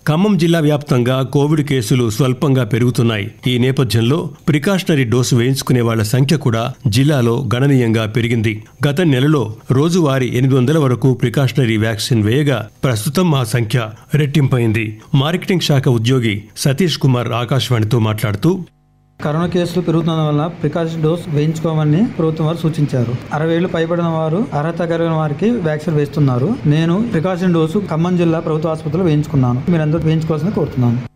ఖమ్మం జిల్లా వ్యాప్తంగా కోవిడ్ కేసులు స్వల్పంగా పెరుగుతున్నాయి ఈ నేపథ్యంలో ప్రికాషనరీ డోసు వేయించుకునే వాళ్ల సంఖ్య కూడా జిల్లాలో గణనీయంగా పెరిగింది గత నెలలో రోజువారీ ఎనిమిది వందల వరకు ప్రికాషనరీ వ్యాక్సిన్ వేయగా ప్రస్తుతం ఆ సంఖ్య రెట్టింపైంది మార్కెటింగ్ శాఖ ఉద్యోగి సతీష్ కుమార్ ఆకాశవాణితో మాట్లాడుతూ కరోనా కేసులు పెరుగుతున్న వల్ల ప్రికాషన్ డోస్ వేయించుకోమని ప్రభుత్వం వారు సూచించారు అరవై ఏళ్లు పైబడిన వారు అర్హత కలిగిన వారికి వ్యాక్సిన్ వేస్తున్నారు నేను ప్రికాషన్ డోసు ఖమ్మం జిల్లా ప్రభుత్వ ఆసుపత్రిలో వేయించుకున్నాను మీరందరూ వేయించుకోవాల్సింది కోరుతున్నాను